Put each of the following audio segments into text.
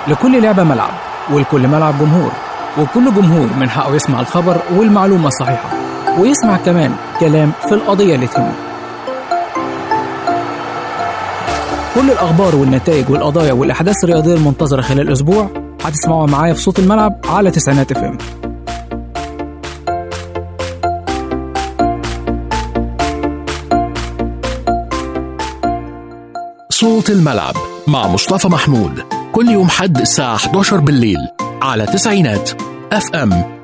لكل لعبة ملعب ولكل ملعب جمهور وكل جمهور من حقه يسمع الخبر والمعلومة الصحيحة ويسمع كمان كلام في القضية اللي تهمه كل الأخبار والنتائج والقضايا والأحداث الرياضية المنتظرة خلال الأسبوع هتسمعوها معايا في صوت الملعب على تسعينات اف ام صوت الملعب مع مصطفى محمود كل يوم حد الساعة 11 بالليل على تسعينات اف ام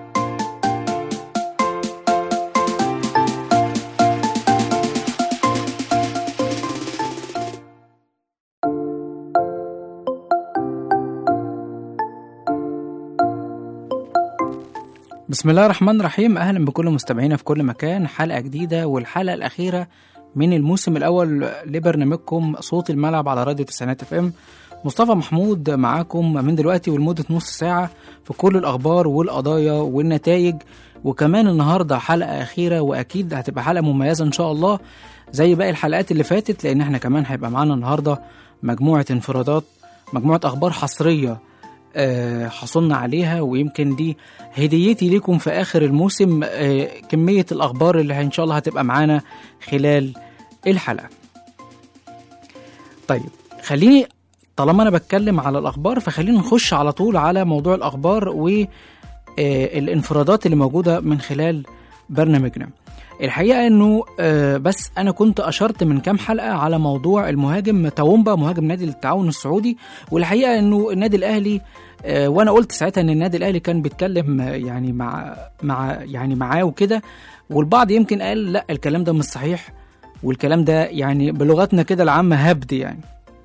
بسم الله الرحمن الرحيم اهلا بكل مستمعينا في كل مكان حلقه جديده والحلقه الاخيره من الموسم الاول لبرنامجكم صوت الملعب على راديو تسعينات اف ام مصطفى محمود معاكم من دلوقتي ولمده نص ساعه في كل الاخبار والقضايا والنتائج وكمان النهارده حلقه اخيره واكيد هتبقى حلقه مميزه ان شاء الله زي باقي الحلقات اللي فاتت لان احنا كمان هيبقى معانا النهارده مجموعه انفرادات مجموعه اخبار حصريه آه، حصلنا عليها ويمكن دي هديتي ليكم في آخر الموسم آه، كمية الأخبار اللي إن شاء الله هتبقى معانا خلال الحلقة طيب خليني طالما أنا بتكلم على الأخبار فخلينا نخش على طول على موضوع الأخبار والانفرادات اللي موجودة من خلال برنامجنا الحقيقة انه آه، بس انا كنت اشرت من كام حلقة على موضوع المهاجم تاومبا مهاجم نادي التعاون السعودي والحقيقة انه النادي الاهلي آه، وانا قلت ساعتها ان النادي الاهلي كان بيتكلم آه، يعني مع مع يعني معاه وكده والبعض يمكن قال لا الكلام ده مش صحيح والكلام ده يعني بلغتنا كده العامة هبد يعني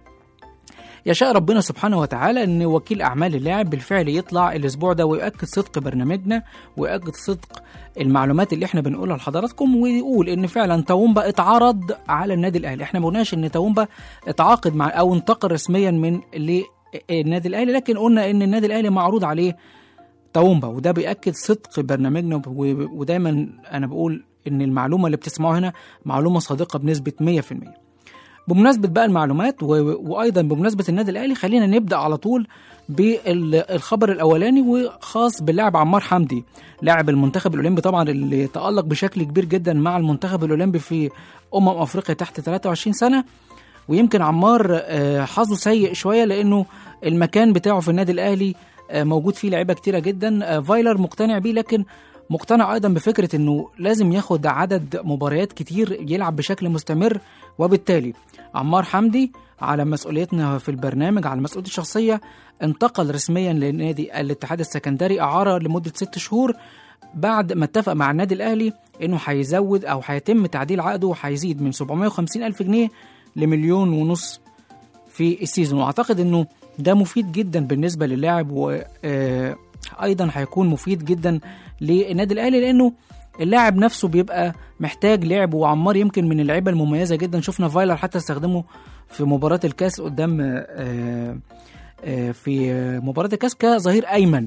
يشاء ربنا سبحانه وتعالى ان وكيل اعمال اللاعب بالفعل يطلع الاسبوع ده ويؤكد صدق برنامجنا ويؤكد صدق المعلومات اللي احنا بنقولها لحضراتكم ويقول ان فعلا تاومبا اتعرض على النادي الاهلي احنا ما قلناش ان تاومبا اتعاقد مع او انتقل رسميا من للنادي الاهلي لكن قلنا ان النادي الاهلي معروض عليه تاومبا وده بيأكد صدق برنامجنا و- ودايما انا بقول ان المعلومه اللي بتسمعوها هنا معلومه صادقه بنسبه 100% بمناسبة بقى المعلومات و... وأيضا بمناسبة النادي الأهلي خلينا نبدأ على طول بالخبر الأولاني وخاص باللاعب عمار حمدي لاعب المنتخب الأولمبي طبعا اللي تألق بشكل كبير جدا مع المنتخب الأولمبي في أمم أفريقيا تحت 23 سنة ويمكن عمار آه، حظه سيء شوية لأنه المكان بتاعه في النادي الأهلي آه، موجود فيه لعيبة كتيرة جدا آه، فايلر مقتنع بيه لكن مقتنع ايضا بفكره انه لازم ياخد عدد مباريات كتير يلعب بشكل مستمر وبالتالي عمار حمدي على مسؤوليتنا في البرنامج على مسؤوليتي الشخصيه انتقل رسميا لنادي الاتحاد السكندري اعاره لمده ست شهور بعد ما اتفق مع النادي الاهلي انه هيزود او هيتم تعديل عقده وهيزيد من 750 الف جنيه لمليون ونص في السيزون واعتقد انه ده مفيد جدا بالنسبه للاعب وايضا هيكون مفيد جدا للنادي الاهلي لانه اللاعب نفسه بيبقى محتاج لعب وعمار يمكن من اللعيبه المميزه جدا شفنا فايلر حتى استخدمه في مباراه الكاس قدام آه، آه، في مباراه الكاس كظهير ايمن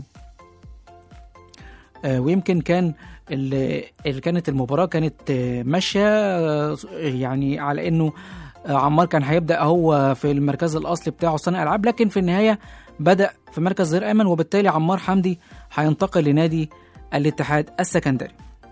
آه، ويمكن كان اللي اللي كانت المباراه كانت آه، ماشيه آه، يعني على انه آه، عمار كان هيبدا هو في المركز الاصلي بتاعه صانع العاب لكن في النهايه بدا في مركز ظهير ايمن وبالتالي عمار حمدي هينتقل لنادي الاتحاد السكندري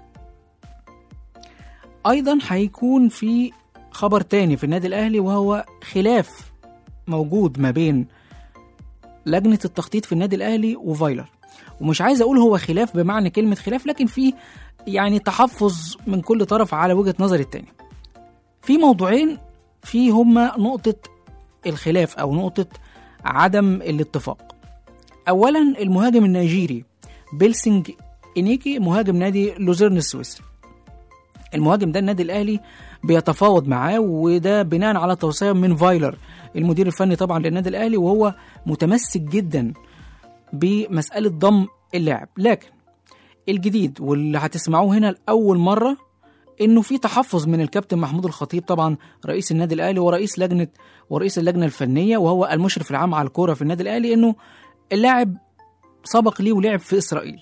ايضا هيكون في خبر تاني في النادي الاهلي وهو خلاف موجود ما بين لجنه التخطيط في النادي الاهلي وفايلر ومش عايز اقول هو خلاف بمعنى كلمه خلاف لكن في يعني تحفظ من كل طرف على وجهه نظر التاني في موضوعين في هما نقطه الخلاف او نقطه عدم الاتفاق اولا المهاجم النيجيري بيلسنج انيكي مهاجم نادي لوزيرن السويسري المهاجم ده النادي الاهلي بيتفاوض معاه وده بناء على توصيه من فايلر المدير الفني طبعا للنادي الاهلي وهو متمسك جدا بمساله ضم اللاعب لكن الجديد واللي هتسمعوه هنا لاول مره انه في تحفظ من الكابتن محمود الخطيب طبعا رئيس النادي الاهلي ورئيس لجنه ورئيس اللجنه الفنيه وهو المشرف العام على الكوره في النادي الاهلي انه اللاعب سبق ليه ولعب في اسرائيل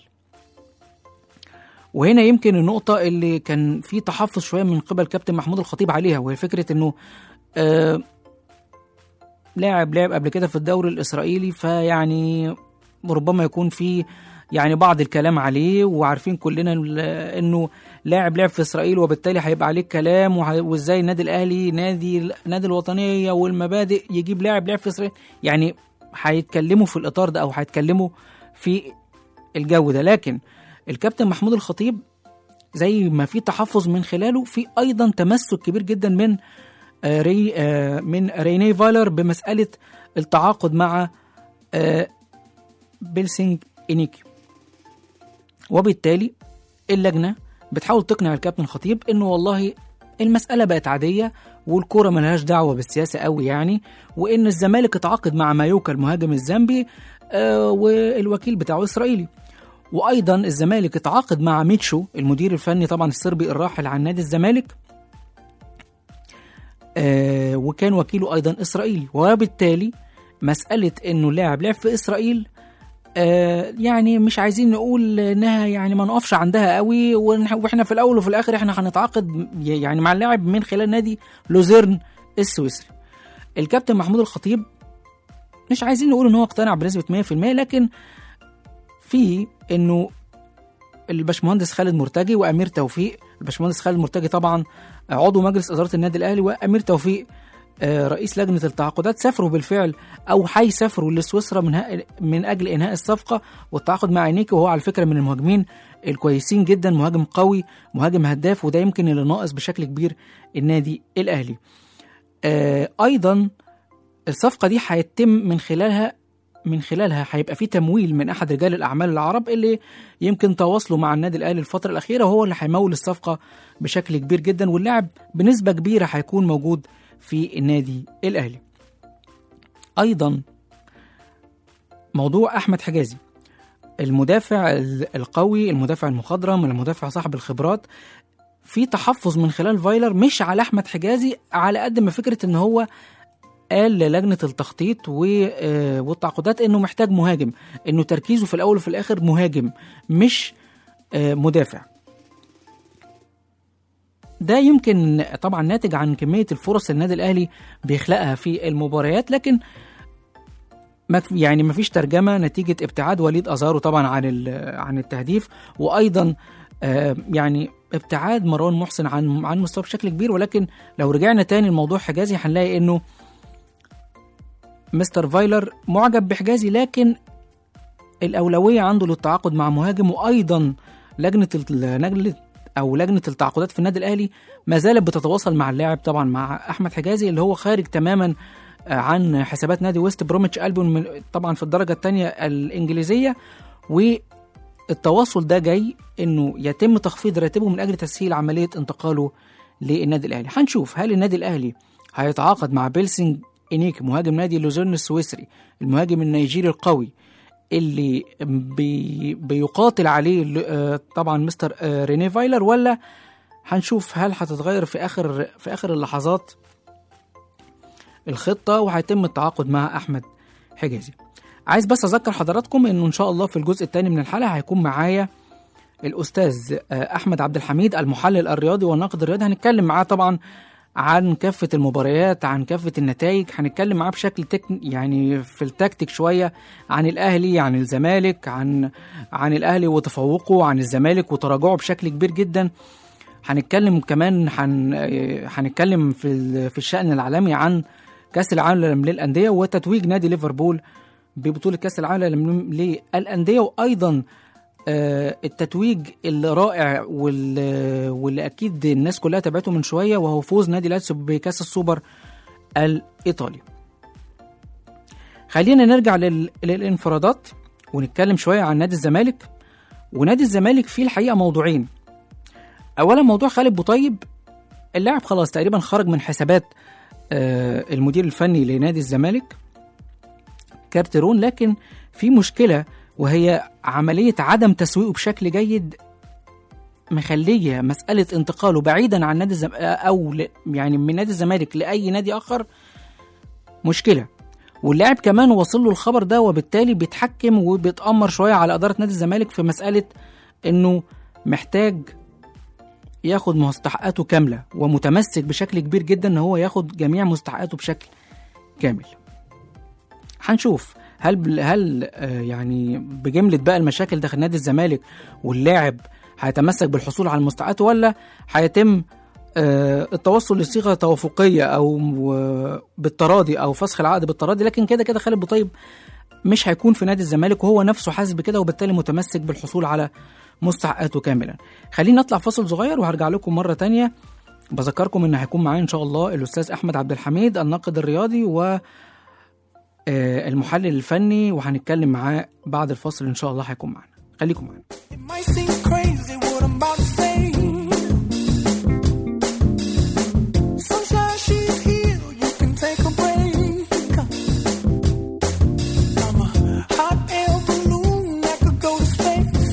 وهنا يمكن النقطة اللي كان في تحفظ شوية من قبل كابتن محمود الخطيب عليها وهي فكرة انه آه لاعب لعب قبل كده في الدوري الاسرائيلي فيعني ربما يكون في يعني بعض الكلام عليه وعارفين كلنا ال- انه لاعب لعب في اسرائيل وبالتالي هيبقى عليه كلام وه- وازاي النادي الاهلي نادي نادي الوطنيه والمبادئ يجيب لاعب لعب في اسرائيل يعني هيتكلموا في الاطار ده او هيتكلموا في الجو ده لكن الكابتن محمود الخطيب زي ما في تحفظ من خلاله في ايضا تمسك كبير جدا من آه، ري آه، من ريني فايلر بمساله التعاقد مع آه، بيلسينج انيكي وبالتالي اللجنه بتحاول تقنع الكابتن خطيب انه والله المساله بقت عاديه والكوره ملهاش دعوه بالسياسه قوي يعني وان الزمالك اتعاقد مع مايوكا المهاجم الزامبي آه، والوكيل بتاعه اسرائيلي وايضا الزمالك اتعاقد مع ميتشو المدير الفني طبعا الصربي الراحل عن نادي الزمالك آه وكان وكيله ايضا اسرائيلي وبالتالي مساله انه لاعب لعب في اسرائيل آه يعني مش عايزين نقول انها يعني ما نقفش عندها قوي ونح- واحنا في الاول وفي الاخر احنا هنتعاقد يعني مع اللاعب من خلال نادي لوزيرن السويسري الكابتن محمود الخطيب مش عايزين نقول ان هو اقتنع بنسبه 100% لكن في انه الباشمهندس خالد مرتجي وامير توفيق الباشمهندس خالد مرتجي طبعا عضو مجلس اداره النادي الاهلي وامير توفيق آه، رئيس لجنه التعاقدات سافروا بالفعل او هيسافروا لسويسرا من ها- من اجل انهاء الصفقه والتعاقد مع انيكي وهو على فكره من المهاجمين الكويسين جدا مهاجم قوي مهاجم هداف وده يمكن اللي ناقص بشكل كبير النادي الاهلي. آه، ايضا الصفقه دي هيتم من خلالها من خلالها هيبقى في تمويل من احد رجال الاعمال العرب اللي يمكن تواصلوا مع النادي الاهلي الفتره الاخيره وهو اللي هيمول الصفقه بشكل كبير جدا واللاعب بنسبه كبيره هيكون موجود في النادي الاهلي. ايضا موضوع احمد حجازي المدافع ال- القوي المدافع المخضرم المدافع صاحب الخبرات في تحفظ من خلال فايلر مش على احمد حجازي على قد ما فكره ان هو قال للجنه التخطيط و- آه، والتعاقدات انه محتاج مهاجم انه تركيزه في الاول وفي الاخر مهاجم مش آه، مدافع ده يمكن طبعا ناتج عن كميه الفرص اللي النادي الاهلي بيخلقها في المباريات لكن ما في- يعني ما فيش ترجمه نتيجه ابتعاد وليد ازارو طبعا عن ال- عن التهديف وايضا آه، يعني ابتعاد مروان محسن عن عن مستوى بشكل كبير ولكن لو رجعنا تاني لموضوع حجازي هنلاقي انه مستر فايلر معجب بحجازي لكن الأولوية عنده للتعاقد مع مهاجم وأيضا لجنة ال- لجنة أو لجنة التعاقدات في النادي الأهلي ما زالت بتتواصل مع اللاعب طبعا مع أحمد حجازي اللي هو خارج تماما آه، عن حسابات نادي ويست بروميتش ألبون من طبعا في الدرجة الثانية الإنجليزية والتواصل ده جاي إنه يتم تخفيض راتبه من أجل تسهيل عملية انتقاله للنادي الأهلي هنشوف هل النادي الأهلي هيتعاقد مع بيلسينج إنيك مهاجم نادي لوزيرن السويسري المهاجم النيجيري القوي اللي بي بيقاتل عليه ال- آه، طبعا مستر آه، ريني فايلر ولا هنشوف هل هتتغير في اخر في اخر اللحظات الخطه وهيتم التعاقد مع احمد حجازي عايز بس اذكر حضراتكم انه ان شاء الله في الجزء الثاني من الحلقه هيكون معايا الاستاذ آه، احمد عبد الحميد المحلل الرياضي والناقد الرياضي هنتكلم معاه طبعا عن كافة المباريات عن كافة النتائج هنتكلم معاه بشكل تك يعني في التكتيك شوية عن الأهلي عن الزمالك عن عن الأهلي وتفوقه عن الزمالك وتراجعه بشكل كبير جدا هنتكلم كمان هن هنتكلم في ال- في الشأن العالمي عن كأس العالم للأندية وتتويج نادي ليفربول ببطولة كأس العالم للأندية وأيضا آه، التتويج الرائع وال- واللي اكيد الناس كلها تابعته من شويه وهو فوز نادي لاتسيو بكاس السوبر الايطالي. خلينا نرجع لل... للانفرادات ونتكلم شويه عن نادي الزمالك ونادي الزمالك فيه الحقيقه موضوعين. اولا موضوع خالد بوطيب اللاعب خلاص تقريبا خرج من حسابات آه، المدير الفني لنادي الزمالك كارترون لكن في مشكله وهي عملية عدم تسويقه بشكل جيد مخلية مسألة انتقاله بعيدا عن نادي الزم... أو ل... يعني من نادي الزمالك لأي نادي آخر مشكلة واللاعب كمان وصل له الخبر ده وبالتالي بيتحكم وبيتأمر شوية على إدارة نادي الزمالك في مسألة إنه محتاج ياخد مستحقاته كاملة ومتمسك بشكل كبير جدا إن هو ياخد جميع مستحقاته بشكل كامل هنشوف هل بل- هل آه، يعني بجمله بقى المشاكل داخل نادي الزمالك واللاعب هيتمسك بالحصول على المستحقات ولا هيتم آه، التوصل لصيغه توافقيه او آه، بالتراضي او فسخ العقد بالتراضي لكن كده كده خالد بوطيب مش هيكون في نادي الزمالك وهو نفسه حاسس بكده وبالتالي متمسك بالحصول على مستحقاته كاملا خلينا نطلع فاصل صغير وهرجع لكم مره تانية بذكركم ان هيكون معايا ان شاء الله الاستاذ احمد عبد الحميد الناقد الرياضي و آه، المحلل الفني وهنتكلم معاه بعد الفاصل ان شاء الله هيكون معانا خليكم معانا It might seem crazy what I'm about to say. Sunshine, she's here. You can take a break. I'm a hot air balloon that could go to space.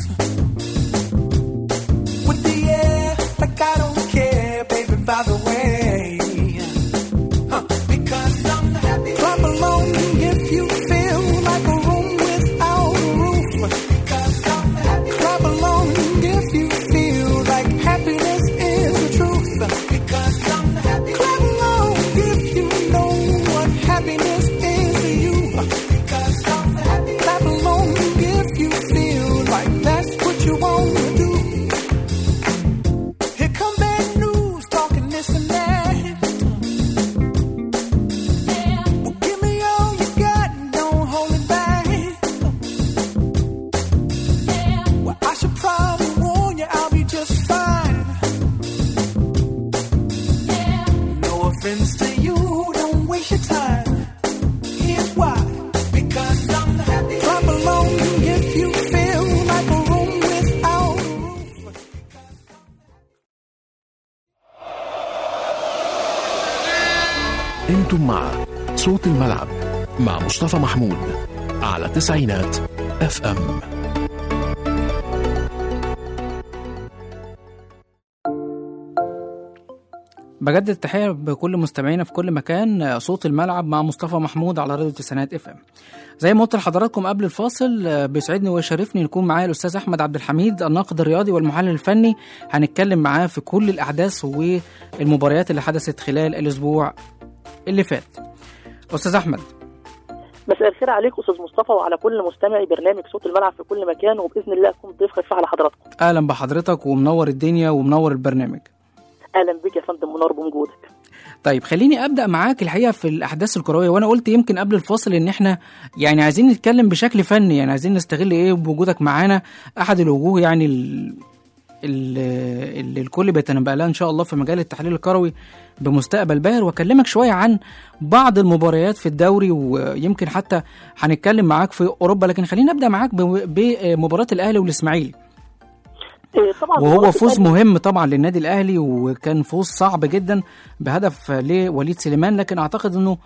With the air, like I don't care, baby. By the way, huh, because I'm happy. Clap along if you feel like a room without a roof. Because I'm happy. Clap along if you feel like happiness is the truth. Because I'm happy. Clap along if you know what happiness is to you. Because I'm happy. Clap along if you feel like that's what you want to do. Here come bad news, talking this and that. Well, give me all you got and don't hold it back. Well, I should probably warn you, I'll be just fine. No offense to you, don't waste your time. Here's why. Because I'm happy. Clap along if you feel like a room without a roof. انتم مع صوت الملعب مع مصطفى محمود على تسعينات اف ام بجدد التحية بكل مستمعينا في كل مكان آه، صوت الملعب مع مصطفى محمود على راديو تسعينات اف ام زي ما قلت لحضراتكم قبل الفاصل آه، بيسعدني ويشرفني يكون معايا الاستاذ احمد عبد الحميد الناقد الرياضي والمحلل الفني هنتكلم معاه في كل الاحداث والمباريات اللي حدثت خلال الاسبوع اللي فات استاذ احمد مساء الخير عليك استاذ مصطفى وعلى كل مستمعي برنامج صوت الملعب في كل مكان وباذن الله اكون ضيف خفيف على حضراتكم اهلا بحضرتك ومنور الدنيا ومنور البرنامج اهلا بك يا فندم منور بوجودك طيب خليني ابدا معاك الحقيقه في الاحداث الكرويه وانا قلت يمكن قبل الفاصل ان احنا يعني عايزين نتكلم بشكل فني يعني عايزين نستغل ايه بوجودك معانا احد الوجوه يعني ال- ال- اللي الكل بيتنبأ لها ان شاء الله في مجال التحليل الكروي بمستقبل باهر واكلمك شويه عن بعض المباريات في الدوري ويمكن حتى هنتكلم معاك في اوروبا لكن خلينا نبدا معاك ب- بمباراه الاهلي والاسماعيلي إيه طبعا وهو مباراة فوز الأهلي- مهم طبعا للنادي الاهلي وكان فوز صعب جدا بهدف لوليد سليمان لكن اعتقد انه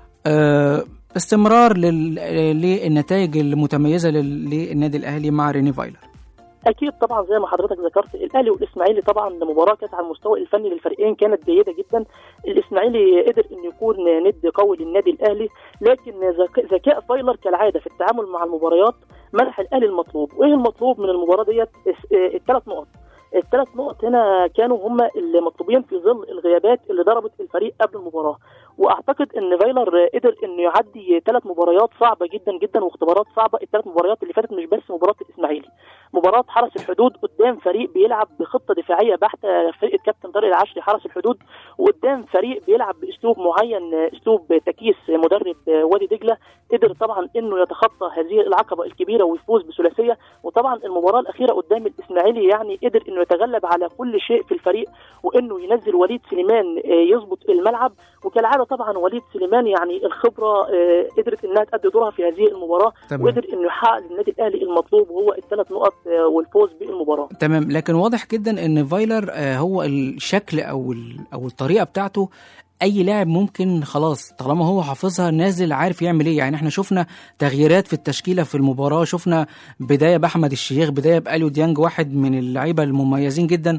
آه، استمرار لل- للنتائج المتميزه لل- للنادي الاهلي مع ريني فايلر اكيد طبعا زي ما حضرتك ذكرت الاهلي والاسماعيلي طبعا مباراه كانت على المستوى الفني للفريقين كانت جيده جدا الاسماعيلي قدر انه يكون ند قوي للنادي الاهلي لكن ذك- ذكاء فايلر كالعاده في التعامل مع المباريات منح الاهلي المطلوب وايه المطلوب من المباراه ديت الثلاث نقط الثلاث نقط هنا كانوا هم المطلوبين في ظل الغيابات اللي ضربت الفريق قبل المباراه واعتقد ان فايلر قدر انه يعدي ثلاث مباريات صعبه جدا جدا واختبارات صعبه الثلاث مباريات اللي فاتت مش بس مباراه الاسماعيلي مباراه حرس الحدود قدام فريق بيلعب بخطه دفاعيه بحته فرقه كابتن طارق العشري حرس الحدود وقدام فريق بيلعب باسلوب معين اسلوب تكيس مدرب وادي دجله قدر طبعا انه يتخطى هذه العقبه الكبيره ويفوز بثلاثيه وطبعا المباراه الاخيره قدام الاسماعيلي يعني قدر انه يتغلب على كل شيء في الفريق وانه ينزل وليد سليمان آه، يظبط الملعب وكالعاده طبعا وليد سليمان يعني الخبره آه، قدرت انها تأدي دورها في هذه المباراه تمام. وقدر انه يحقق للنادي الاهلي المطلوب وهو الثلاث نقط آه، والفوز بالمباراه تمام لكن واضح جدا ان فايلر آه، هو الشكل او ال- او الطريقه بتاعته اي لاعب ممكن خلاص طالما هو حافظها نازل عارف يعمل ايه يعني احنا شفنا تغييرات في التشكيله في المباراه شفنا بدايه باحمد الشيخ بدايه باليو ديانج واحد من اللعيبه المميزين جدا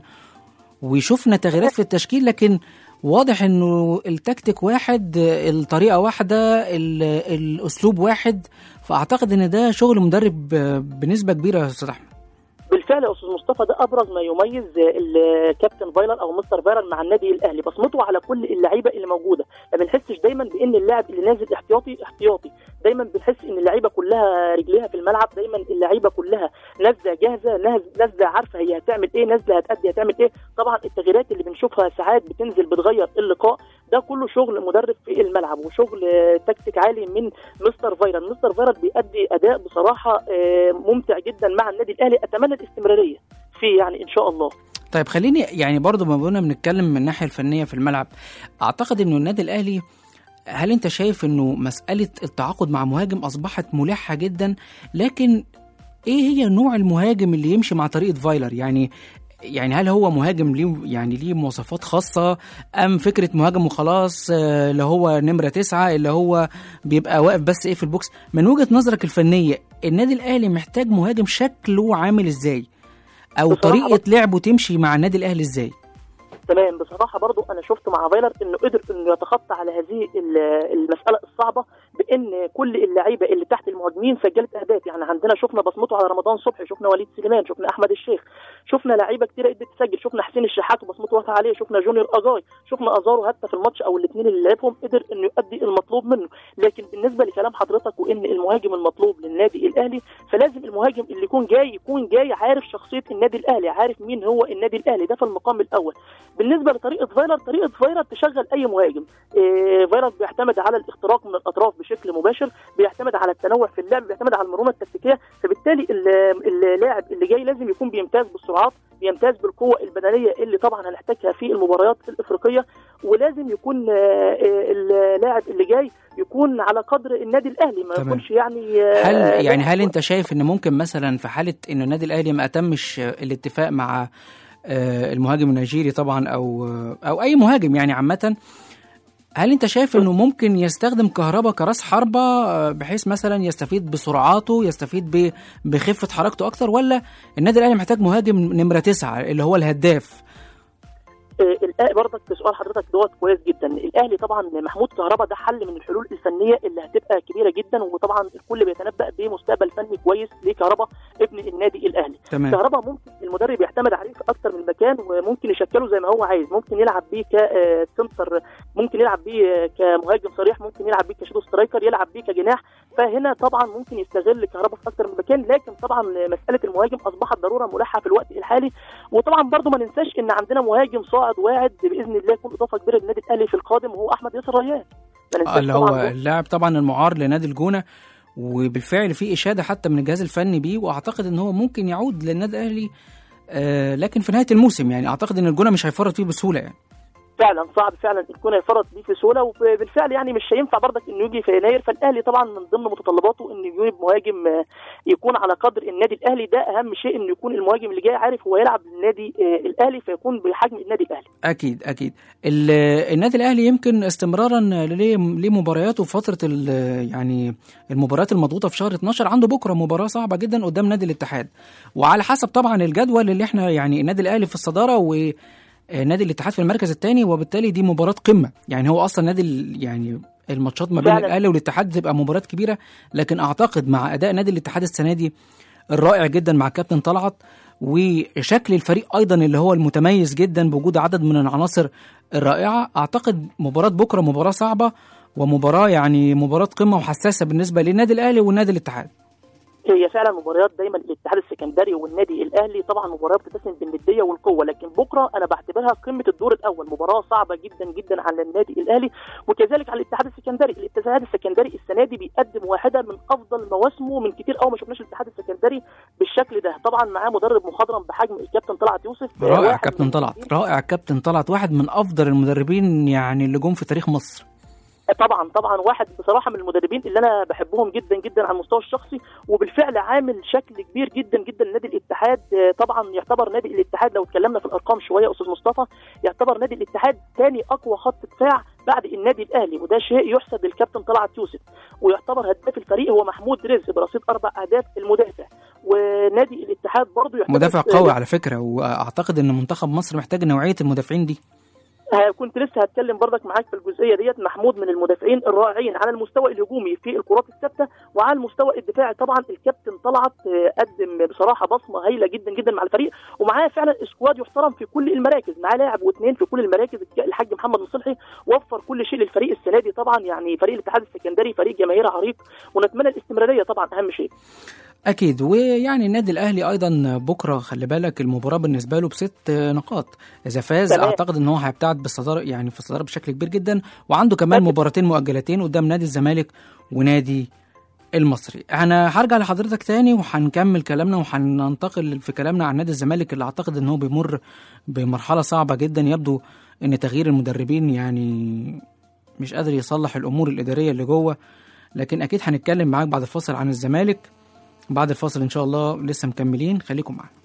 وشفنا تغييرات في التشكيل لكن واضح انه التكتيك واحد آه، الطريقه واحده ال- الاسلوب واحد فاعتقد ان ده شغل مدرب آه، بنسبه كبيره يا استاذ احمد بالفعل يا استاذ مصطفى ده ابرز ما يميز الكابتن فايلر او مستر فايلر مع النادي الاهلي بصمته على كل اللعيبه اللي موجوده ما بنحسش دايما بان اللاعب اللي نازل احتياطي احتياطي دايما بنحس ان اللعيبه كلها رجليها في الملعب دايما اللعيبه كلها نازله جاهزه ناز- نازله عارفه هي هتعمل ايه نازله هتأدي هتعمل ايه طبعا التغييرات اللي بنشوفها ساعات بتنزل بتغير اللقاء ده كله شغل مدرب في الملعب وشغل آه، تكتيك عالي من مستر فايرال مستر فايرال بيأدي اداء بصراحه آه، ممتع جدا مع النادي الاهلي اتمنى الاستمراريه فيه يعني ان شاء الله طيب خليني يعني برضو ما كنا بنتكلم من الناحيه الفنيه في الملعب اعتقد انه النادي الاهلي هل انت شايف انه مساله التعاقد مع مهاجم اصبحت ملحه جدا لكن ايه هي نوع المهاجم اللي يمشي مع طريقه فايلر يعني يعني هل هو مهاجم ليه يعني ليه مواصفات خاصة أم فكرة مهاجم وخلاص آه، اللي هو نمرة تسعة اللي هو بيبقى واقف بس إيه في البوكس من وجهة نظرك الفنية النادي الأهلي محتاج مهاجم شكله عامل إزاي أو بصراحة طريقة لعبه تمشي مع النادي الأهلي إزاي تمام بصراحه برضو انا شفت مع فايلر انه قدر انه يتخطى على هذه ال- المساله الصعبه بان كل اللعيبه اللي تحت المهاجمين سجلت اهداف يعني عندنا شفنا بصمته على رمضان صبحي شفنا وليد سليمان شفنا احمد الشيخ شفنا لعيبه كتير قدرت تسجل شفنا حسين الشحات وبصمته واقعه عليه شفنا جونيور اجاي شفنا ازارو حتى في الماتش او الاثنين اللي لعبهم قدر انه يؤدي المطلوب منه لكن بالنسبه لكلام حضرتك وان المهاجم المطلوب للنادي الاهلي فلازم المهاجم اللي يكون جاي يكون جاي عارف شخصيه النادي الاهلي عارف مين هو النادي الاهلي ده في المقام الاول بالنسبه لطريقه فايلر طريقه فايلر تشغل اي مهاجم إيه فايلر بيعتمد على الاختراق من الاطراف بشكل مباشر بيعتمد على التنوع في اللعب بيعتمد على المرونه التكتيكيه فبالتالي ال- اللاعب اللي جاي لازم يكون بيمتاز بالسرعات بيمتاز بالقوه البدنيه اللي طبعا هنحتاجها في المباريات الافريقيه ولازم يكون آه، آه، اللاعب اللي جاي يكون على قدر النادي الاهلي ما تمام. يكونش يعني آه، هل يعني هل لاعب- انت شايف ان ممكن مثلا في حاله ان النادي الاهلي ما اتمش الاتفاق مع آه، المهاجم النيجيري طبعا او او اي مهاجم يعني عامه هل انت شايف انه ممكن يستخدم كهربا كراس حربة آه، بحيث مثلا يستفيد بسرعاته يستفيد ب- بخفة حركته اكتر ولا النادي الاهلي محتاج مهاجم نمرة تسعة اللي هو الهداف آه، الاهلي برضك في سؤال حضرتك دوت كويس جدا الاهلي طبعا محمود كهربا ده حل من الحلول الفنيه اللي هتبقى كبيره جدا وطبعا الكل بيتنبأ بمستقبل فني كويس لكهربا ابن النادي الاهلي تمام كهربا ممكن المدرب يعتمد عليه في اكتر من مكان وممكن يشكله زي ما هو عايز ممكن يلعب بيه كسنتر ممكن يلعب بيه آه، كمهاجم صريح ممكن يلعب بيه كشادو سترايكر يلعب بيه كجناح فهنا طبعا ممكن يستغل كهربا في اكتر من مكان لكن طبعا مساله المهاجم اصبحت ضروره ملحه في الوقت الحالي وطبعا برضو ما ننساش ان عندنا مهاجم صاعد واعد باذن الله يكون اضافه كبيره للنادي الاهلي في القادم وهو احمد ياسر ريان ما ننساش آه، اللي هو طبعاً اللاعب طبعا المعار لنادي الجونه وبالفعل في اشاده حتى من الجهاز الفني بيه واعتقد ان هو ممكن يعود للنادي الاهلي آه لكن في نهايه الموسم يعني اعتقد ان الجونه مش هيفرط فيه بسهوله يعني فعلا صعب فعلا يكون يفرط بيه في سهوله وبالفعل يعني مش هينفع برضك انه يجي في يناير فالاهلي طبعا من ضمن متطلباته انه يجيب مهاجم آه، يكون على قدر النادي الاهلي ده اهم شيء انه يكون المهاجم اللي جاي عارف هو يلعب للنادي آه، الاهلي فيكون بحجم النادي الاهلي اكيد اكيد ال- النادي الاهلي يمكن استمرارا ليه- لمبارياته في فتره ال- يعني المباريات المضغوطه في شهر 12 عنده بكره مباراه صعبه جدا قدام نادي الاتحاد وعلى حسب طبعا الجدول اللي احنا يعني النادي الاهلي في الصداره و نادي الاتحاد في المركز الثاني وبالتالي دي مباراه قمه يعني هو اصلا نادي ال- يعني الماتشات ما بين فعلا. الاهلي والاتحاد بتبقى مباراه كبيره لكن اعتقد مع اداء نادي الاتحاد السنه دي الرائع جدا مع كابتن طلعت وشكل الفريق ايضا اللي هو المتميز جدا بوجود عدد من العناصر الرائعه اعتقد مباراه بكره مباراه صعبه ومباراه يعني مباراه قمه وحساسه بالنسبه للنادي الاهلي والنادي الاتحاد هي فعلا مباريات دايما الاتحاد السكندري والنادي الاهلي طبعا مباريات بتتسم بالنديه والقوه لكن بكره انا بعتبرها قمه الدور الاول مباراه صعبه جدا جدا على النادي الاهلي وكذلك على الاتحاد السكندري الاتحاد السكندري السنه دي بيقدم واحده من افضل مواسمه من كتير قوي ما شفناش الاتحاد السكندري بالشكل ده طبعا معاه مدرب مخضرم بحجم الكابتن طلعت يوسف رائع واحد كابتن من طلعت المدربين- رائع كابتن طلعت واحد من افضل المدربين يعني اللي جم في تاريخ مصر طبعا طبعا واحد بصراحه من المدربين اللي انا بحبهم جدا جدا على المستوى الشخصي وبالفعل عامل شكل كبير جدا جدا لنادي الاتحاد آه، طبعا يعتبر نادي الاتحاد لو اتكلمنا في الارقام شويه استاذ مصطفى يعتبر نادي الاتحاد ثاني اقوى خط دفاع بعد النادي الاهلي وده شيء يحسب للكابتن طلعت يوسف ويعتبر هداف الفريق هو محمود رزق برصيد اربع اهداف المدافع ونادي الاتحاد برضه يعتبر مدافع قوي على فكره واعتقد ان منتخب مصر محتاج نوعيه المدافعين دي آه، كنت لسه هتكلم برضك معاك في الجزئيه ديت محمود من المدافعين الرائعين على المستوى الهجومي في الكرات الثابته وعلى المستوى الدفاعي طبعا الكابتن طلعت آه، قدم بصراحه بصمه هايله جدا جدا مع الفريق ومعاه فعلا اسكواد يحترم في كل المراكز معاه لاعب واثنين في كل المراكز الحاج محمد الصلحي وفر كل شيء للفريق السنه دي طبعا يعني فريق الاتحاد السكندري فريق جماهيري عريق ونتمنى الاستمراريه طبعا اهم شيء اكيد ويعني النادي الاهلي ايضا بكره خلي بالك المباراه بالنسبه له بست نقاط اذا فاز تمام. اعتقد ان هو هيبتعد بالصداره يعني في الصداره بشكل كبير جدا وعنده كمان أكيد. مباراتين مؤجلتين قدام نادي الزمالك ونادي المصري انا هرجع لحضرتك تاني وهنكمل كلامنا وهننتقل في كلامنا عن نادي الزمالك اللي اعتقد ان هو بيمر بمرحله صعبه جدا يبدو ان تغيير المدربين يعني مش قادر يصلح الامور الاداريه اللي جوه لكن اكيد هنتكلم معاك بعد الفاصل عن الزمالك بعد الفاصل ان شاء الله لسه مكملين خليكم معانا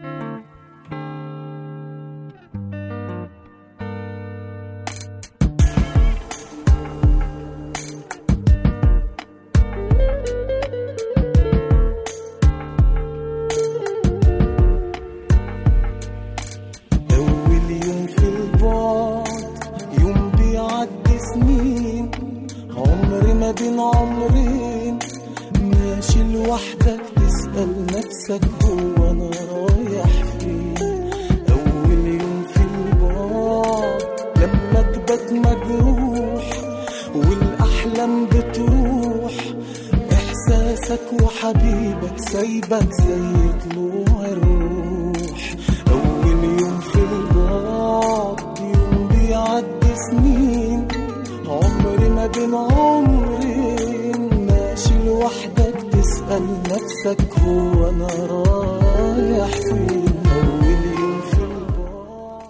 أول يوم في البعد يوم بيعدي سنين عمر ما بين عمرين ماشي لوحدك تسأل نفسك هو أنا رايح فين أول يوم في البعد لما تبات مجروح والأحلام بتروح إحساسك وحبيبك سايبك زي طلوع الروح أول يوم في البعد يوم بيعدي سنين عمر ما بين عمرين ماشي لوحدك تسأل نفسك هو أنا رايح فين أول يوم في البعد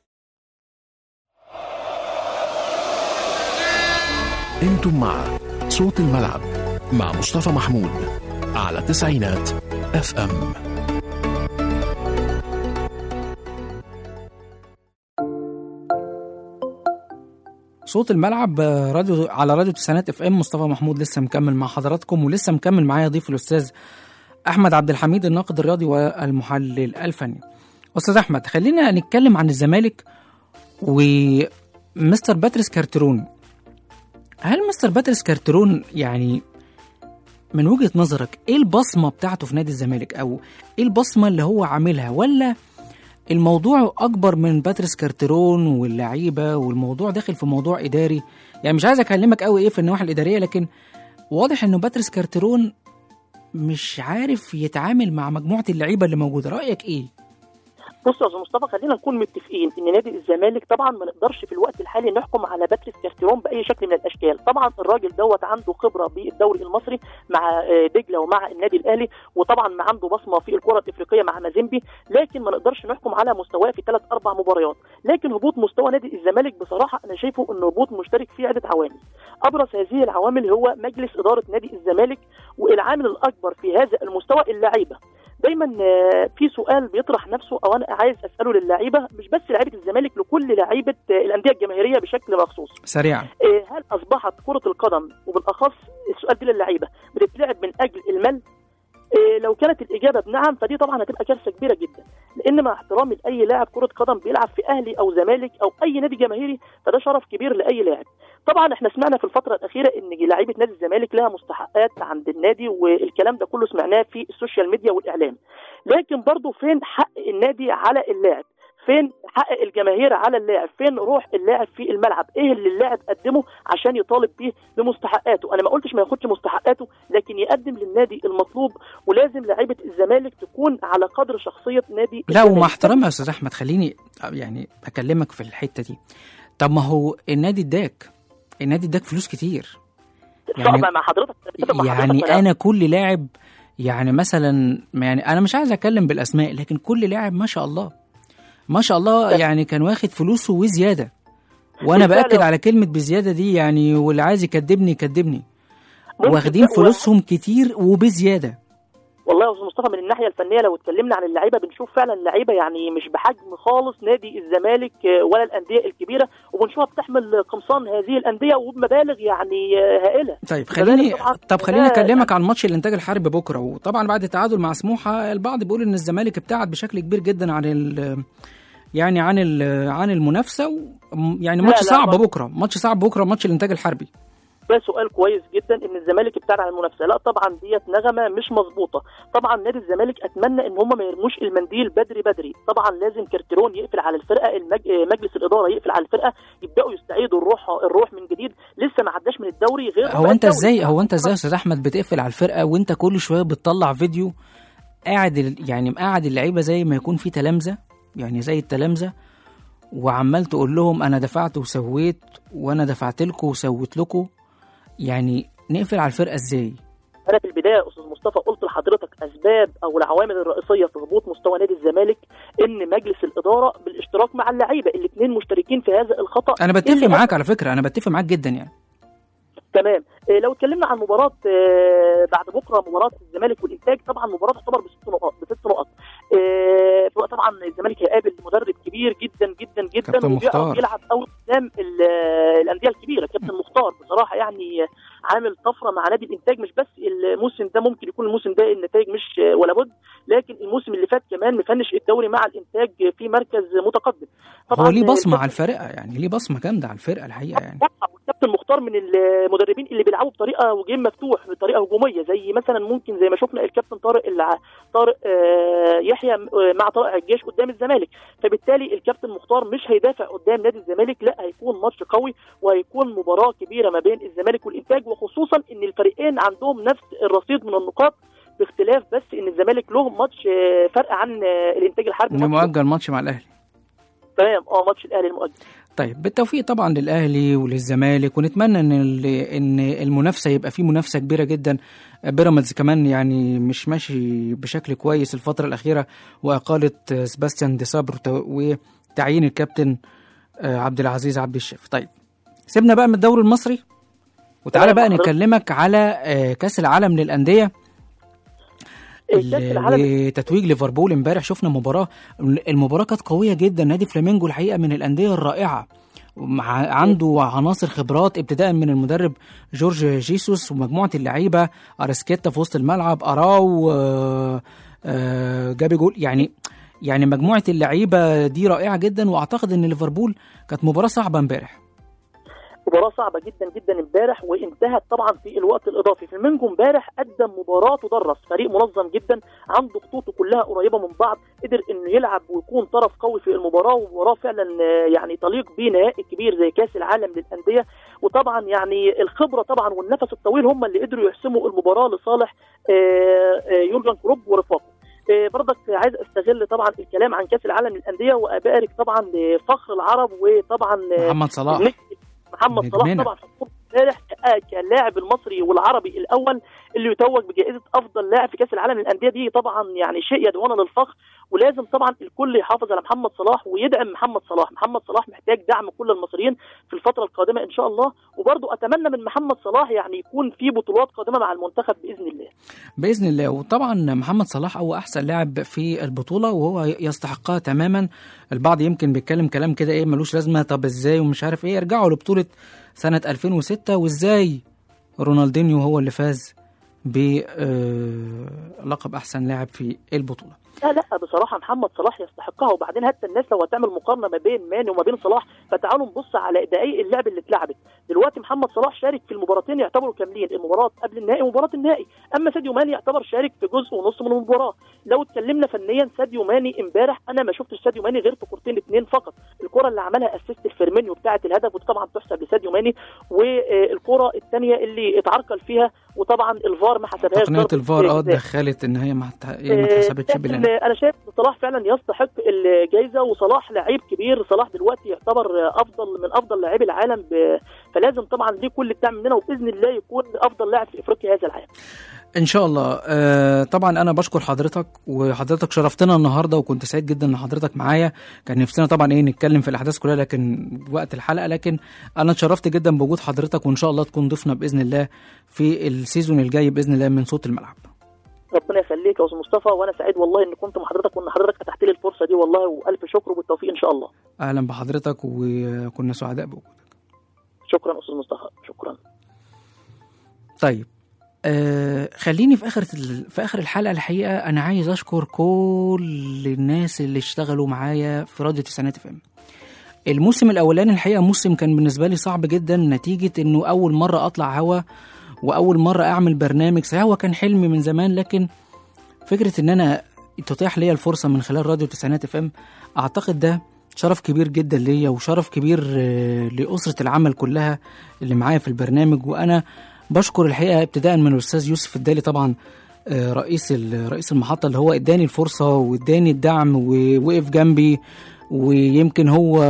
انتم مع صوت الملعب مع مصطفى محمود على تسعينات اف ام صوت الملعب آه، راديو على راديو تسعينات اف ام مصطفى محمود لسه مكمل مع حضراتكم ولسه مكمل معايا ضيف الاستاذ احمد عبد الحميد الناقد الرياضي والمحلل الفني استاذ احمد خلينا نتكلم عن الزمالك ومستر باتريس كارترون هل مستر باتريس كارترون يعني من وجهة نظرك ايه البصمة بتاعته في نادي الزمالك او ايه البصمة اللي هو عاملها ولا الموضوع اكبر من باتريس كارترون واللعيبه والموضوع داخل في موضوع اداري يعني مش عايز اكلمك قوي ايه في النواحي الاداريه لكن واضح انه باتريس كارترون مش عارف يتعامل مع مجموعه اللعيبه اللي موجوده رايك ايه بص يا استاذ مصطفى خلينا نكون متفقين ان نادي الزمالك طبعا ما نقدرش في الوقت الحالي نحكم على باتريس كارتيرون باي شكل من الاشكال طبعا الراجل دوت عنده خبره بالدوري المصري مع آه، دجله ومع النادي الاهلي وطبعا ما عنده بصمه في الكره الافريقيه مع مازيمبي لكن ما نقدرش نحكم على مستواه في ثلاث اربع مباريات لكن هبوط مستوى نادي الزمالك بصراحه انا شايفه انه هبوط مشترك فيه عده عوامل ابرز هذه العوامل هو مجلس اداره نادي الزمالك والعامل الاكبر في هذا المستوى اللعيبه دايما آه، في سؤال بيطرح نفسه او انا عايز اساله للعيبه مش بس لعيبه الزمالك لكل لعيبه آه، الانديه الجماهيريه بشكل مخصوص سريعا آه، هل اصبحت كره القدم وبالاخص السؤال ده للعيبه بتتلعب من اجل المال آه، لو كانت الاجابه بنعم فدي طبعا هتبقى كارثه كبيره جدا لان مع احترامي لاي لاعب كره قدم بيلعب في اهلي او زمالك او اي نادي جماهيري فده شرف كبير لاي لاعب طبعا احنا سمعنا في الفتره الاخيره ان لعيبه نادي الزمالك لها مستحقات عند النادي والكلام ده كله سمعناه في السوشيال ميديا والاعلام لكن برضه فين حق النادي على اللاعب فين حق الجماهير على اللاعب فين روح اللاعب في الملعب ايه اللي اللاعب قدمه عشان يطالب بيه بمستحقاته انا ما قلتش ما ياخدش مستحقاته لكن يقدم للنادي المطلوب ولازم لعيبه الزمالك تكون على قدر شخصيه نادي لا الزمالك. ومع احترامي يا استاذ احمد خليني يعني اكلمك في الحته دي طب ما هو النادي اداك النادي اداك فلوس كتير يعني مع حضرتك مع حضرتك يعني ولا- انا كل لاعب يعني مثلا يعني انا مش عايز اتكلم بالاسماء لكن كل لاعب ما شاء الله ما شاء الله يعني كان واخد فلوسه وزياده وانا بالفعل. باكد على كلمه بزياده دي يعني واللي عايز يكدبني يكدبني ممكن واخدين لا، فلوسهم كتير وبزياده والله يا استاذ مصطفى من الناحيه الفنيه لو اتكلمنا عن اللعيبه بنشوف فعلا لعيبه يعني مش بحجم خالص نادي الزمالك آه، ولا الانديه الكبيره وبنشوفها بتحمل قمصان هذه الانديه وبمبالغ يعني آه، هائله طيب كذلك خليني طبعاً طب خليني ده اكلمك عن ماتش الانتاج الحربي بكره وطبعا بعد التعادل مع سموحه البعض بيقول ان الزمالك ابتعد بشكل كبير جدا عن ال يعني عن ال عن المنافسه م- يعني لا، ماتش لا، صعب ما- بكره ماتش صعب بكره ماتش الانتاج الحربي ده سؤال كويس جدا ان الزمالك ابتعد عن المنافسه لا طبعا ديت نغمه مش مظبوطه طبعا نادي الزمالك اتمنى ان هم ما يرموش المنديل بدري بدري طبعا لازم كرتيرون يقفل على الفرقه المج... آه، مجلس الاداره يقفل على الفرقه يبداوا يستعيدوا الروح الروح من جديد لسه ما عداش من الدوري غير هو بقى انت الدوري. ازاي هو انت ازاي يا استاذ احمد بتقفل على الفرقه وانت كل شويه بتطلع فيديو قاعد ال- يعني مقعد اللعيبه زي ما يكون في تلامذه يعني زي التلامذه وعمال تقول لهم انا دفعت وسويت وانا دفعت لكم وسويت لكم يعني نقفل على الفرقه ازاي انا في البدايه يا استاذ مصطفى قلت لحضرتك اسباب او العوامل الرئيسيه في هبوط مستوى نادي الزمالك ان مجلس الاداره بالاشتراك مع اللعيبه الاثنين مشتركين في هذا الخطا انا بتفق اللي معاك على فكره انا بتفق معاك جدا يعني تمام إيه لو اتكلمنا عن مباراه آه، بعد بكره مباراه الزمالك والانتاج طبعا مباراه تعتبر بست نقاط بست نقط إيه طبعا الزمالك هيقابل مدرب كبير جدا جدا جدا كابتن وبيعرف مختار. يلعب قوي قدام ال- آه، الانديه الكبيره كابتن مختار بصراحه يعني عامل طفره مع نادي الانتاج مش بس الموسم ده ممكن يكون الموسم ده النتائج مش آه، ولا بد لكن الموسم اللي فات كمان مفنش الدوري مع الانتاج في مركز متقدم هو ليه بصمه الكابتن على الفرقه يعني ليه بصمه جامده على الفرقه الحقيقه يعني طبعا والكابتن مختار من المدربين اللي بيلعبوا بطريقه وجيم مفتوح بطريقه هجوميه زي مثلا ممكن زي ما شفنا الكابتن طارق الع... طارق آه، يحيى آه، مع طارق الجيش قدام الزمالك فبالتالي الكابتن مختار مش هيدافع قدام نادي الزمالك لا هيكون ماتش قوي وهيكون مباراه كبيره ما بين الزمالك والانتاج وخصوصا ان الفريقين عندهم نفس الرصيد من النقاط باختلاف بس ان الزمالك له ماتش آه، فرق عن آه، الانتاج الحربي انه ماتش- مؤجل ماتش مع الاهلي تمام اه ماتش الاهلي المؤجل طيب بالتوفيق طبعا للاهلي وللزمالك ونتمنى ان ال- ان المنافسه يبقى فيه منافسه كبيره جدا بيراميدز كمان يعني مش ماشي بشكل كويس الفتره الاخيره واقاله سباستيان دي صبر وت- وتعيين الكابتن آه، عبد العزيز عبد الشافي طيب سيبنا بقى من الدوري المصري وتعالى تمام بقى حضرتك. نكلمك على آه، كاس العالم للانديه كاس العالم وتتويج ليفربول امبارح شفنا مباراه المباراه كانت قويه جدا نادي فلامينجو الحقيقه من الانديه الرائعه مع عنده عناصر خبرات ابتداء من المدرب جورج جيسوس ومجموعه اللعيبه ارسكيتا في وسط الملعب اراو آه، آه، جابي جول يعني يعني مجموعه اللعيبه دي رائعه جدا واعتقد ان ليفربول كانت مباراه صعبه امبارح مباراة صعبة جدا جدا امبارح وانتهت طبعا في الوقت الإضافي فلامينجو امبارح قدم مباراة تدرس فريق منظم جدا عنده خطوطه كلها قريبة من بعض قدر انه يلعب ويكون طرف قوي في المباراة ومباراة فعلا آه، يعني تليق بيه نهائي كبير زي كأس العالم للأندية وطبعا يعني الخبرة طبعا والنفس الطويل هم اللي قدروا يحسموا المباراة لصالح آه، آه، يورجن كلوب ورفاقه آه، برضك عايز استغل طبعا الكلام عن كاس العالم للانديه وابارك طبعا لفخر العرب وطبعا آه، محمد صلاح النجم محمد صلاح نجمنا. طبعا حضور امبارح ك- كلاعب المصري والعربي الاول اللي يتوج بجائزه افضل لاعب في كاس العالم للانديه دي طبعا يعني شيء يدعونا للفخر ولازم طبعا الكل يحافظ على محمد صلاح ويدعم محمد صلاح محمد صلاح محتاج دعم كل المصريين في الفتره القادمه ان شاء الله وبرضه اتمنى من محمد صلاح يعني يكون في بطولات قادمه مع المنتخب باذن الله باذن الله وطبعا محمد صلاح هو احسن لاعب في البطوله وهو يستحقها تماما البعض يمكن بيتكلم كلام كده ايه ملوش لازمه طب ازاي ومش عارف ايه ارجعوا لبطوله سنه 2006 وازاي رونالدينيو هو اللي فاز بلقب احسن لاعب في البطوله لا لا بصراحه محمد صلاح يستحقها وبعدين حتى الناس لو هتعمل مقارنه ما بين ماني وما بين صلاح فتعالوا نبص على دقائق اللعب اللي اتلعبت دلوقتي محمد صلاح شارك في المباراتين يعتبروا كاملين المباراه قبل النهائي ومباراه النهائي اما ساديو ماني يعتبر شارك في جزء ونص من المباراه لو اتكلمنا فنيا ساديو ماني امبارح انا ما شفتش ساديو ماني غير في كورتين اثنين فقط الكره اللي عملها اسيست الفيرمينيو بتاعه الهدف ودي طبعا تحسب لساديو ماني والكره الثانيه اللي اتعرقل فيها وطبعا الفار ما حسبهاش تقنيه ضربة الفار اه جزاء. دخلت ان هي ما ات- إيه، ما اتحسبتش لكن بلان انا شايف ان صلاح فعلا يستحق الجائزه وصلاح لعيب كبير صلاح دلوقتي يعتبر افضل من افضل لاعبي العالم ب... فلازم طبعا ليه كل الدعم مننا وباذن الله يكون افضل لاعب في افريقيا هذا العام ان شاء الله آه طبعا انا بشكر حضرتك وحضرتك شرفتنا النهارده وكنت سعيد جدا ان حضرتك معايا كان نفسنا طبعا ايه نتكلم في الاحداث كلها لكن وقت الحلقه لكن انا اتشرفت جدا بوجود حضرتك وان شاء الله تكون ضيفنا باذن الله في السيزون الجاي باذن الله من صوت الملعب ربنا يخليك يا استاذ مصطفى وانا سعيد والله ان كنت مع حضرتك وان حضرتك اتحت لي الفرصه دي والله والف شكر وبالتوفيق ان شاء الله اهلا بحضرتك وكنا سعداء بوجودك شكرا استاذ مصطفى شكرا طيب آه خليني في اخر في اخر الحلقه الحقيقه انا عايز اشكر كل الناس اللي اشتغلوا معايا في راديو تسعينات اف ام الموسم الاولاني الحقيقه موسم كان بالنسبه لي صعب جدا نتيجه انه اول مره اطلع هوا واول مره اعمل برنامج صحيح هو كان حلمي من زمان لكن فكره ان انا تتيح ليا الفرصه من خلال راديو تسعينات اف ام اعتقد ده شرف كبير جدا ليا وشرف كبير آه، لاسره العمل كلها اللي معايا في البرنامج وانا بشكر الحقيقه ابتداء من الاستاذ يوسف الدالي طبعا آه، رئيس ال- رئيس المحطه اللي هو اداني الفرصه واداني الدعم ووقف جنبي ويمكن هو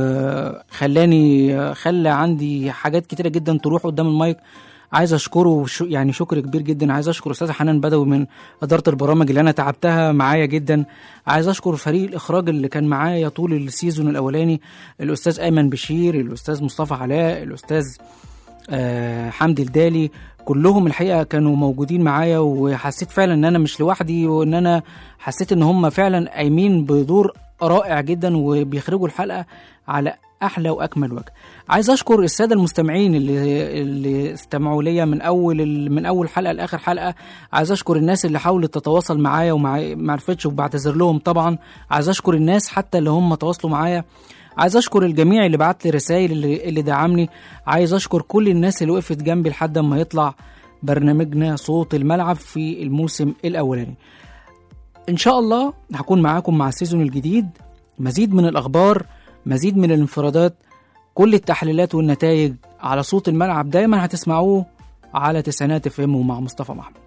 خلاني خلى عندي حاجات كتيره جدا تروح قدام المايك عايز اشكره شو يعني شكر كبير جدا عايز اشكر استاذه حنان بدوي من اداره البرامج اللي انا تعبتها معايا جدا عايز اشكر فريق الاخراج اللي كان معايا طول السيزون الاولاني الاستاذ ايمن بشير الاستاذ مصطفى علاء الاستاذ آه، حمدي الدالي كلهم الحقيقه كانوا موجودين معايا وحسيت فعلا ان انا مش لوحدي وان انا حسيت ان هم فعلا قايمين بدور رائع جدا وبيخرجوا الحلقه على احلى واكمل وجه عايز اشكر الساده المستمعين اللي اللي استمعوا ليا من اول ال- من اول حلقه لاخر حلقه عايز اشكر الناس اللي حاولت تتواصل معايا وما ما عرفتش وبعتذر لهم طبعا عايز اشكر الناس حتى اللي هم تواصلوا معايا عايز اشكر الجميع اللي بعت لي رسائل اللي, اللي دعمني عايز اشكر كل الناس اللي وقفت جنبي لحد ما يطلع برنامجنا صوت الملعب في الموسم الاولاني ان شاء الله هكون معاكم مع السيزون الجديد مزيد من الاخبار مزيد من الانفرادات كل التحليلات والنتائج على صوت الملعب دايما هتسمعوه على تسعينات اف ام ومع مصطفى محمود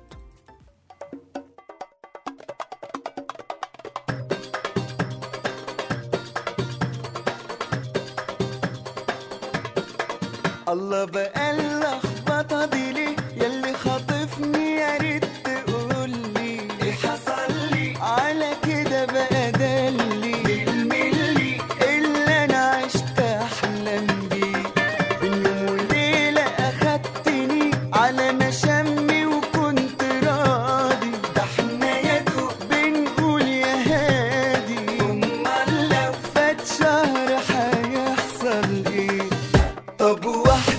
الله بقى اللخبطه دي ليه ياللي خاطفني يا ريت تقولي ايه حصل لي على كده بقى دلي بالملي اللي انا عشت احلم بيه بين يوم وليله اخدتني على مشامي وكنت راضي ده احنا يا دوب بنقول يا هادي امال لو فات شهر هيحصل ايه طب واحد